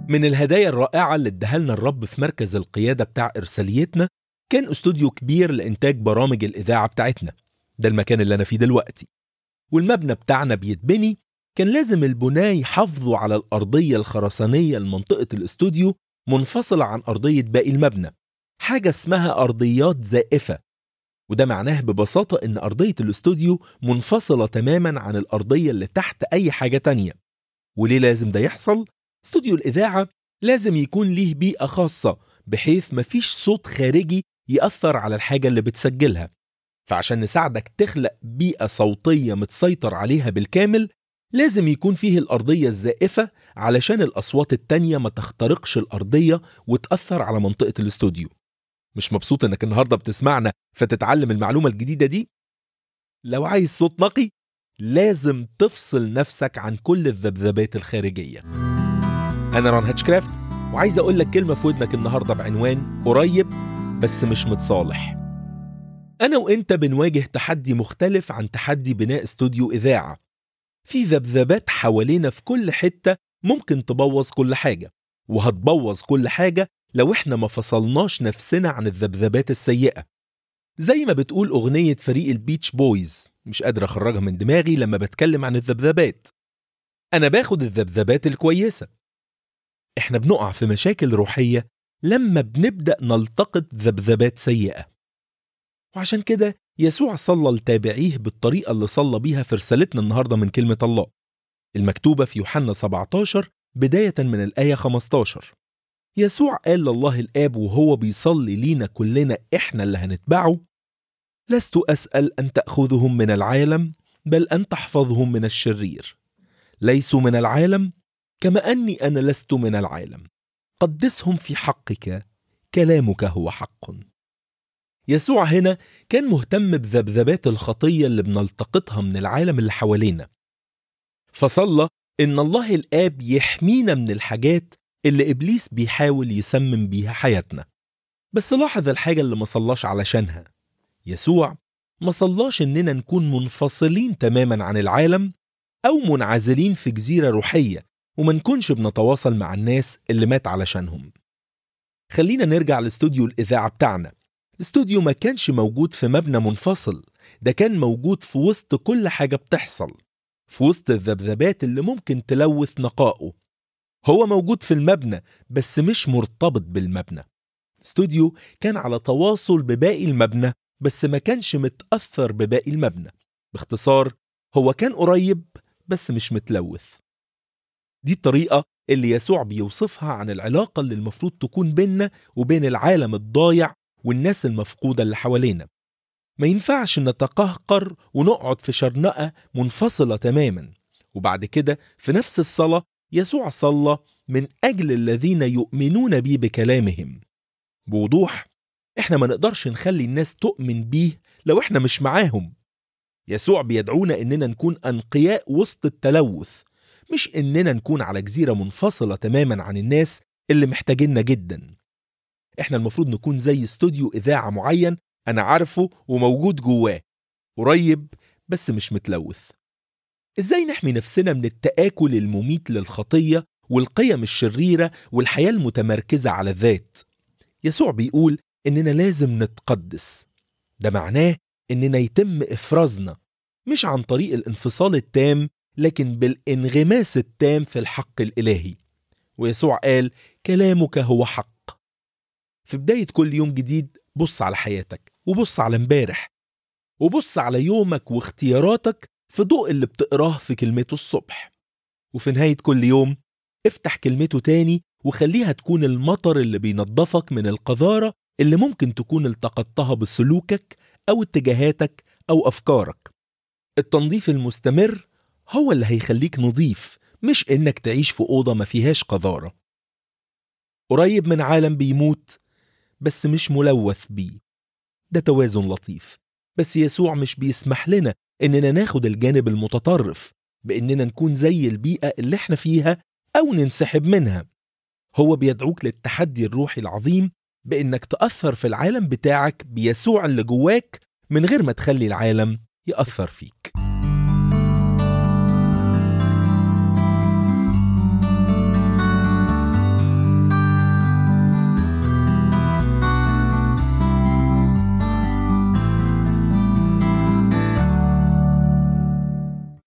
من الهدايا الرائعة اللي اداها لنا الرب في مركز القيادة بتاع إرساليتنا كان استوديو كبير لإنتاج برامج الإذاعة بتاعتنا ده المكان اللي أنا فيه دلوقتي والمبنى بتاعنا بيتبني كان لازم البناة يحافظوا على الأرضية الخرسانية لمنطقة الاستوديو منفصلة عن أرضية باقي المبنى حاجة اسمها أرضيات زائفة وده معناه ببساطة إن أرضية الاستوديو منفصلة تماما عن الأرضية اللي تحت أي حاجة تانية وليه لازم ده يحصل؟ استوديو الإذاعة لازم يكون ليه بيئة خاصة بحيث مفيش صوت خارجي يأثر على الحاجة اللي بتسجلها فعشان نساعدك تخلق بيئة صوتية متسيطر عليها بالكامل لازم يكون فيه الأرضية الزائفة علشان الأصوات التانية ما تخترقش الأرضية وتأثر على منطقة الاستوديو مش مبسوط انك النهارده بتسمعنا فتتعلم المعلومة الجديدة دي؟ لو عايز صوت نقي لازم تفصل نفسك عن كل الذبذبات الخارجية أنا ران هاتشكرافت وعايز أقول لك كلمة في ودنك النهاردة بعنوان قريب بس مش متصالح أنا وإنت بنواجه تحدي مختلف عن تحدي بناء استوديو إذاعة في ذبذبات حوالينا في كل حتة ممكن تبوظ كل حاجة وهتبوظ كل حاجة لو احنا ما فصلناش نفسنا عن الذبذبات السيئة زي ما بتقول أغنية فريق البيتش بويز مش قادر أخرجها من دماغي لما بتكلم عن الذبذبات أنا باخد الذبذبات الكويسة احنا بنقع في مشاكل روحية لما بنبدأ نلتقط ذبذبات سيئة وعشان كده يسوع صلى لتابعيه بالطريقة اللي صلى بيها في رسالتنا النهاردة من كلمة الله المكتوبة في يوحنا 17 بداية من الآية 15 يسوع قال لله الآب وهو بيصلي لينا كلنا إحنا اللي هنتبعه لست أسأل أن تأخذهم من العالم بل أن تحفظهم من الشرير ليسوا من العالم كما أني أنا لست من العالم قدسهم في حقك كلامك هو حق يسوع هنا كان مهتم بذبذبات الخطية اللي بنلتقطها من العالم اللي حوالينا فصلى إن الله الآب يحمينا من الحاجات اللي إبليس بيحاول يسمم بيها حياتنا بس لاحظ الحاجة اللي ما صلاش علشانها يسوع ما صلاش إننا نكون منفصلين تماما عن العالم أو منعزلين في جزيرة روحية وما نكونش بنتواصل مع الناس اللي مات علشانهم خلينا نرجع لاستوديو الإذاعة بتاعنا الاستوديو ما كانش موجود في مبنى منفصل ده كان موجود في وسط كل حاجة بتحصل في وسط الذبذبات اللي ممكن تلوث نقائه هو موجود في المبنى بس مش مرتبط بالمبنى استوديو كان على تواصل بباقي المبنى بس ما كانش متأثر بباقي المبنى باختصار هو كان قريب بس مش متلوث دي الطريقة اللي يسوع بيوصفها عن العلاقة اللي المفروض تكون بيننا وبين العالم الضايع والناس المفقودة اللي حوالينا ما ينفعش نتقهقر ونقعد في شرنقة منفصلة تماما وبعد كده في نفس الصلاة يسوع صلى من أجل الذين يؤمنون بي بكلامهم بوضوح احنا ما نقدرش نخلي الناس تؤمن بيه لو احنا مش معاهم يسوع بيدعونا اننا نكون انقياء وسط التلوث مش اننا نكون على جزيرة منفصلة تماما عن الناس اللي محتاجيننا جدا احنا المفروض نكون زي استوديو اذاعة معين انا عارفه وموجود جواه قريب بس مش متلوث ازاي نحمي نفسنا من التآكل المميت للخطية والقيم الشريرة والحياة المتمركزة على الذات يسوع بيقول إننا لازم نتقدس ده معناه إننا يتم إفرازنا مش عن طريق الانفصال التام لكن بالانغماس التام في الحق الإلهي ويسوع قال كلامك هو حق في بداية كل يوم جديد بص على حياتك وبص على امبارح وبص على يومك واختياراتك في ضوء اللي بتقراه في كلمته الصبح وفي نهاية كل يوم افتح كلمته تاني وخليها تكون المطر اللي بينظفك من القذارة اللي ممكن تكون التقطتها بسلوكك أو اتجاهاتك أو أفكارك التنظيف المستمر هو اللي هيخليك نظيف مش إنك تعيش في أوضة ما فيهاش قذارة قريب من عالم بيموت بس مش ملوث بيه ده توازن لطيف بس يسوع مش بيسمح لنا إننا ناخد الجانب المتطرف بإننا نكون زي البيئة اللي احنا فيها أو ننسحب منها هو بيدعوك للتحدي الروحي العظيم بإنك تأثر في العالم بتاعك بيسوع اللي جواك من غير ما تخلي العالم يأثر فيك